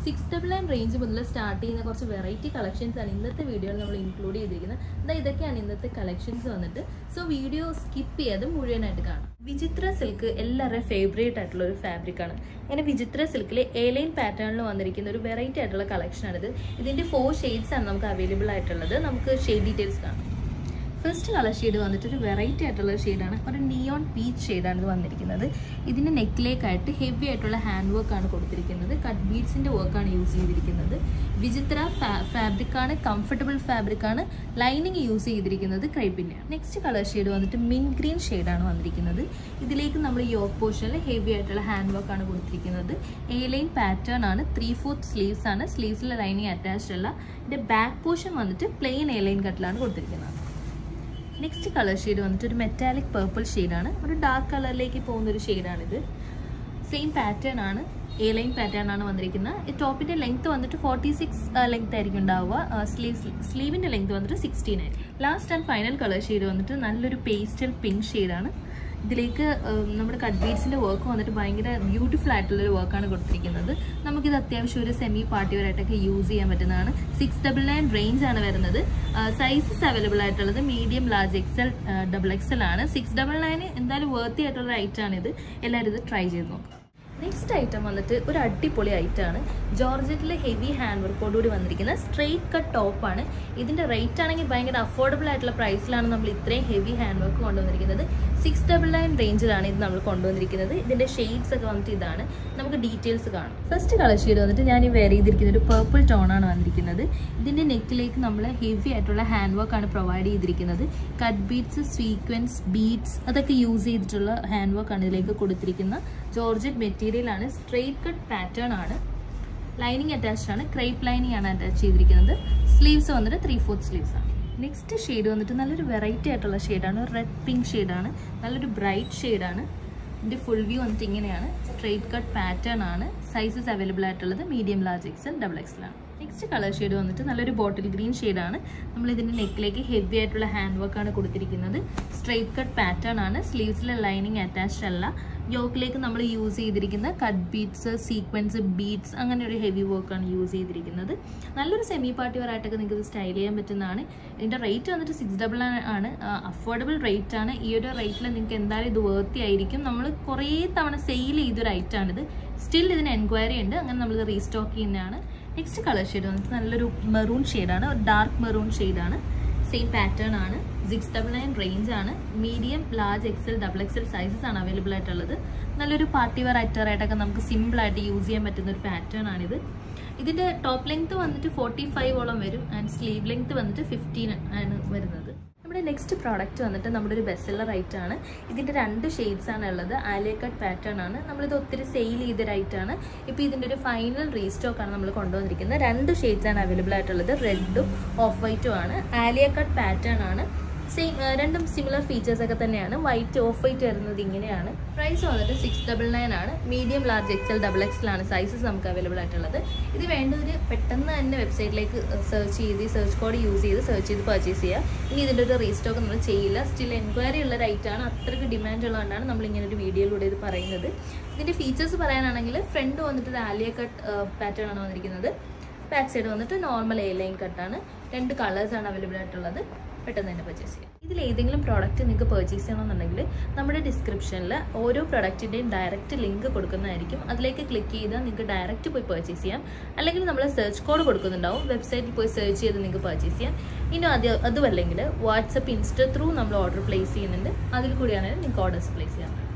six double nine range മുതൽ start ചെയ്യുന്ന കുറച്ച് വെറൈറ്റി കളക്ഷൻസ് ആണ് ഇന്നത്തെ വീഡിയോയിൽ നമ്മൾ ഇൻക്ലൂഡ് ചെയ്തിരിക്കുന്നത് എന്താ ഇതൊക്കെയാണ് ഇന്നത്തെ കളക്ഷൻസ് വന്നിട്ട് സോ വീഡിയോ സ്കിപ്പ് ചെയ്യാതെ മുഴുവനായിട്ട് കാണാം വിചിത്ര സിൽക്ക് എല്ലാവരുടെയും ഫേവറേറ്റ് ആയിട്ടുള്ള ഒരു ഫാബ്രിക് ആണ് അങ്ങനെ വിചിത്ര സിൽക്കിലെ എലൈൻ പാറ്റേണിൽ വന്നിരിക്കുന്ന ഒരു വെറൈറ്റി ആയിട്ടുള്ള കളക്ഷനാണിത് ഇതിൻ്റെ ഫോർ ഷെയ്ഡ്സ് ആണ് നമുക്ക് അവൈലബിൾ ആയിട്ടുള്ളത് നമുക്ക് ഷെയ്ഡ് ഡീറ്റെയിൽസ് കാണാം ഫസ്റ്റ് കളർ ഷെയ്ഡ് വന്നിട്ട് ഒരു വെറൈറ്റി ആയിട്ടുള്ള ഷെയ്ഡാണ് ഒരു നിയോൺ പീച്ച് ഷെയ്ഡാണ് ഇത് വന്നിരിക്കുന്നത് ഇതിൻ്റെ നെക്കിലേക്കായിട്ട് ഹെവി ആയിട്ടുള്ള ഹാൻഡ് വർക്കാണ് കൊടുത്തിരിക്കുന്നത് കട്ട് ബീഡ്സിൻ്റെ വർക്കാണ് യൂസ് ചെയ്തിരിക്കുന്നത് വിചിത്ര ഫാബ്രിക്കാണ് കംഫർട്ടബിൾ ഫാബ്രിക്കാണ് ലൈനിങ് യൂസ് ചെയ്തിരിക്കുന്നത് ക്രൈപ്പിൻ്റെ നെക്സ്റ്റ് കളർ ഷെയ്ഡ് വന്നിട്ട് മിൻ ഗ്രീൻ ഷെയ്ഡാണ് വന്നിരിക്കുന്നത് ഇതിലേക്ക് നമ്മൾ യോക്ക് പോർഷനിൽ ഹെവി ആയിട്ടുള്ള ഹാൻഡ് വർക്കാണ് കൊടുത്തിരിക്കുന്നത് എ ലൈൻ പാറ്റേൺ ആണ് ത്രീ ഫോർത്ത് സ്ലീവ്സ് ആണ് സ്ലീവ്സിലെ ലൈനിങ് അറ്റാച്ച്ഡ് അല്ല ഇതിൻ്റെ ബാക്ക് പോർഷൻ വന്നിട്ട് പ്ലെയിൻ എ ലൈൻ കട്ടിലാണ് കൊടുത്തിരിക്കുന്നത് നെക്സ്റ്റ് കളർ ഷെയ്ഡ് വന്നിട്ട് ഒരു മെറ്റാലിക് പേർപ്പിൾ ഷെയ്ഡാണ് ഒരു ഡാർക്ക് കളറിലേക്ക് പോകുന്ന ഒരു ഷെയ്ഡാണിത് സെയിം പാറ്റേൺ ആണ് എ ലൈൻ പാറ്റേൺ ആണ് വന്നിരിക്കുന്നത് ടോപ്പിൻ്റെ ലെങ്ത് വന്നിട്ട് ഫോർട്ടി സിക്സ് ലെങ്ത് ആയിരിക്കും ഉണ്ടാവുക സ്ലീവ് സ്ലീവിൻ്റെ ലെങ്ത് വന്നിട്ട് സിക്സ്റ്റീൻ ആയിരിക്കും last and final colour shade വന്നിട്ട് നല്ലൊരു പേസ്റ്റൽ പിങ്ക് ഷെയ്ഡാണ് ഇതിലേക്ക് നമ്മുടെ കട്ട് ബീഡ്സിൻ്റെ വർക്ക് വന്നിട്ട് ഭയങ്കര ബ്യൂട്ടിഫുൾ ആയിട്ടുള്ളൊരു വർക്കാണ് കൊടുത്തിരിക്കുന്നത് നമുക്കിത് അത്യാവശ്യം ഒരു സെമി പാർട്ടി വെയറായിട്ടൊക്കെ യൂസ് ചെയ്യാൻ പറ്റുന്നതാണ് സിക്സ് ഡബിൾ നയൻ റേഞ്ച് ആണ് വരുന്നത് സൈസസ് അവൈലബിൾ ആയിട്ടുള്ളത് medium large XL double XL ആണ് സിക്സ് ഡബിൾ നയൻ എന്തായാലും വേർത്തി ആയിട്ടുള്ള ഐറ്റാണിത് എല്ലാവരും ഇത് ട്രൈ ചെയ്ത് നോക്കാം നെക്സ്റ്റ് ഐറ്റം വന്നിട്ട് ഒരു അടിപൊളി ഐറ്റമാണ് ജോർജറ്റിലെ ഹെവി ഹാൻഡ് വർക്കോടുകൂടി വന്നിരിക്കുന്ന സ്ട്രെയിറ്റ് കട്ട് ടോപ്പാണ് ഇതിൻ്റെ റേറ്റ് ആണെങ്കിൽ ഭയങ്കര അഫോർഡബിൾ ആയിട്ടുള്ള പ്രൈസിലാണ് നമ്മൾ ഇത്രയും ഹെവി ഹാൻഡ് വർക്ക് കൊണ്ടുവന്നിരിക്കുന്നത് സിക്സ് ഡബിൾ നയൻ റേഞ്ചിലാണ് ഇത് നമ്മൾ കൊണ്ടുവന്നിരിക്കുന്നത് ഇതിൻ്റെ ഷെയ്ഡ്സ് ഒക്കെ വന്നിട്ട് ഇതാണ് നമുക്ക് ഡീറ്റെയിൽസ് കാണാം ഫസ്റ്റ് കളർ ഷെയ്ഡ് വന്നിട്ട് ഞാൻ ഈ വെയർ ചെയ്തിരിക്കുന്ന ഒരു പേർപ്പിൾ ടോണാണ് വന്നിരിക്കുന്നത് ഇതിൻ്റെ നെക്കിലേക്ക് നമ്മൾ ഹെവി ആയിട്ടുള്ള ഹാൻഡ് വർക്കാണ് പ്രൊവൈഡ് ചെയ്തിരിക്കുന്നത് കട്ട് ബീഡ്സ് സ്വീക്വൻസ് ബീഡ്സ് അതൊക്കെ യൂസ് ചെയ്തിട്ടുള്ള ഹാൻഡ് വർക്കാണ് ഇതിലേക്ക് കൊടുത്തിരിക്കുന്ന ജോർജറ്റ് മെറ്റീരിയലാണ് സ്ട്രെയിറ്റ് കട്ട് പാറ്റേൺ ആണ് ലൈനിങ് അറ്റാച്ച്ഡ് ആണ് ക്രൈപ്പ് ലൈനിങ് ആണ് അറ്റാച്ച് ചെയ്തിരിക്കുന്നത് സ്ലീവ്സ് വന്നിട്ട് ത്രീ ഫോർത്ത് സ്ലീവ്സ് ആണ് നെക്സ്റ്റ് ഷെയ്ഡ് വന്നിട്ട് നല്ലൊരു വെറൈറ്റി ആയിട്ടുള്ള ഷെയ്ഡാണ് റെഡ് പിങ്ക് ഷെയ്ഡാണ് നല്ലൊരു ബ്രൈറ്റ് ഷെയ്ഡാണ് ഇതിൻ്റെ ഫുൾ വ്യൂ വന്നിട്ട് ഇങ്ങനെയാണ് സ്ട്രെയിറ്റ് കട്ട് പാറ്റേൺ ആണ് സൈസസ് അവൈലബിൾ ആയിട്ടുള്ളത് മീഡിയം ലാർജ് എക്സൽ ഡബിൾ എക്സലാണ് നെക്സ്റ്റ് കളർ ഷെയ്ഡ് വന്നിട്ട് നല്ലൊരു ബോട്ടിൽ ഗ്രീൻ ഷെയ്ഡാണ് നമ്മൾ ഇതിൻ്റെ നെക്കിലേക്ക് ഹെവി ആയിട്ടുള്ള ഹാൻഡ് വർക്കാണ് കൊടുത്തിരിക്കുന്നത് സ്ട്രെയിറ്റ് കട്ട് പാറ്റേൺ ആണ് സ്ലീവ്സിലെ ലൈനിങ് അറ്റാച്ച്ഡ് അല്ല യോക്കിലേക്ക് നമ്മൾ യൂസ് ചെയ്തിരിക്കുന്ന കട്ട് ബീഡ്സ് സീക്വൻസ് ബീഡ്സ് അങ്ങനെ ഒരു ഹെവി വർക്കാണ് യൂസ് ചെയ്തിരിക്കുന്നത് നല്ലൊരു സെമി പാർട്ടി വെറായിട്ടൊക്കെ നിങ്ങൾക്ക് ഇത് സ്റ്റൈൽ ചെയ്യാൻ പറ്റുന്നതാണ് ഇതിൻ്റെ റേറ്റ് വന്നിട്ട് സിക്സ് ഡബിൾ ആണ് അഫോർഡബിൾ റേറ്റ് ആണ് ഈ ഒരു റേറ്റിൽ നിങ്ങൾക്ക് എന്തായാലും ഇത് വേർത്തി ആയിരിക്കും നമ്മൾ കുറേ തവണ സെയിൽ ചെയ്തൊരു ഐറ്റമാണിത് സ്റ്റിൽ ഇതിന് എൻക്വയറി ഉണ്ട് അങ്ങനെ നമ്മളിത് റീസ്റ്റോക്ക് ചെയ്യുന്നതാണ് നെക്സ്റ്റ് കളർ ഷെയ്ഡ് വന്നിട്ട് നല്ലൊരു മെറൂൺ ഷെയ്ഡാണ് ഒരു ഡാർക്ക് മെറൂൺ ഷെയ്ഡാണ് സെയിം പാറ്റേൺ ആണ് സിക്സ് ഡബിൾ നയൻ റേഞ്ച് ആണ് medium large XL double XL sizes ആണ് അവൈലബിൾ ആയിട്ടുള്ളത് നല്ലൊരു പാർട്ടി വെയർ അറ്ററായിട്ടൊക്കെ നമുക്ക് സിമ്പിളായിട്ട് യൂസ് ചെയ്യാൻ പറ്റുന്ന ഒരു പാറ്റേൺ ആണിത് ഇതിൻ്റെ ടോപ്പ് ലെങ്ത് വന്നിട്ട് ഫോർട്ടി ഫൈവോളം വരും ആൻഡ് സ്ലീവ് ലെങ്ത് വന്നിട്ട് ഫിഫ്റ്റീൻ ആണ് വരുന്നത് നമ്മുടെ നെക്സ്റ്റ് പ്രോഡക്റ്റ് വന്നിട്ട് നമ്മുടെ ഒരു ബെസ്റ്റലർ ഐറ്റം ആണ് ഇതിൻ്റെ രണ്ട് ഷെയ്ഡ്സ് ആണ് ഉള്ളത് ആലിയ കട്ട് പാറ്റേൺ ആണ് നമ്മളിത് ഒത്തിരി സെയിൽ ചെയ്തൊരു ഐറ്റം ആണ് ഇപ്പോൾ ഇതിൻ്റെ ഒരു ഫൈനൽ റീസ്റ്റോക്ക് ആണ് നമ്മൾ കൊണ്ടുവന്നിരിക്കുന്നത് രണ്ട് ഷെയ്ഡ്സ് ആണ് അവൈലബിൾ ആയിട്ടുള്ളത് റെഡും ഓഫ് വൈറ്റും ആണ് ആലിയ കട്ട് പാറ്റേൺ ആണ് സെയിം രണ്ടും സിമിലർ ഫീച്ചേഴ്സ് ഒക്കെ തന്നെയാണ് വൈറ്റ് ഓഫ് വൈറ്റ് വരുന്നത് ഇങ്ങനെയാണ് പ്രൈസ് വന്നിട്ട് സിക്സ് ഡബിൾ നയൻ ആണ് medium large XL double XL ആണ് സൈസസ് നമുക്ക് അവൈലബിൾ ആയിട്ടുള്ളത് ഇത് വേണ്ടവർ പെട്ടെന്ന് തന്നെ വെബ്സൈറ്റിലേക്ക് സെർച്ച് ചെയ്ത് സെർച്ച് കോഡ് യൂസ് ചെയ്ത് സെർച്ച് ചെയ്ത് പർച്ചേസ് ചെയ്യുക ഇനി ഇതിൻ്റെ ഒരു റീസ്റ്റോക്ക് നമ്മൾ ചെയ്യില്ല സ്റ്റിൽ എൻക്വയറി ഉള്ള റൈറ്റാണ് അത്രയ്ക്ക് ഡിമാൻഡ് ഉള്ളതുകൊണ്ടാണ് നമ്മൾ ഇങ്ങനെ ഒരു വീഡിയോയിലൂടെ ഇത് പറയുന്നത് ഇതിൻ്റെ ഫീച്ചേഴ്സ് പറയാനാണെങ്കിൽ ഫ്രണ്ട് വന്നിട്ട് ഒരു ആലിയ കട്ട് പാറ്റേൺ ആണ് വന്നിരിക്കുന്നത് ബാക്ക് സൈഡ് വന്നിട്ട് നോർമൽ എ ലൈൻ കട്ടാണ് രണ്ട് കളേഴ്സാണ് അവൈലബിൾ ആയിട്ടുള്ളത് പെട്ടെന്ന് തന്നെ പർച്ചേസ് ചെയ്യാം ഇതിൽ ഏതെങ്കിലും പ്രോഡക്റ്റ് നിങ്ങൾക്ക് പർച്ചേസ് ചെയ്യണമെന്നുണ്ടെങ്കിൽ നമ്മുടെ ഡിസ്ക്രിപ്ഷനിൽ ഓരോ പ്രൊഡക്റ്റിൻ്റെയും ഡയറക്റ്റ് ലിങ്ക് കൊടുക്കുന്നതായിരിക്കും അതിലേക്ക് ക്ലിക്ക് ചെയ്താൽ നിങ്ങൾക്ക് ഡയറക്റ്റ് പോയി പർച്ചേസ് ചെയ്യാം അല്ലെങ്കിൽ നമ്മൾ സെർച്ച് കോഡ് കൊടുക്കുന്നുണ്ടാവും വെബ്സൈറ്റിൽ പോയി സെർച്ച് ചെയ്ത് നിങ്ങൾക്ക് പർച്ചേസ് ചെയ്യാം ഇനി അത് അതുമല്ലെങ്കിൽ വാട്സപ്പ് ഇൻസ്റ്റ ത്രൂ നമ്മൾ ഓർഡർ പ്ലേസ് ചെയ്യുന്നുണ്ട് അതിൽ കൂടിയാണെങ്കിൽ നിങ്ങൾക്ക് ഓർഡേഴ്സ് പ്ലേസ് ചെയ്യാം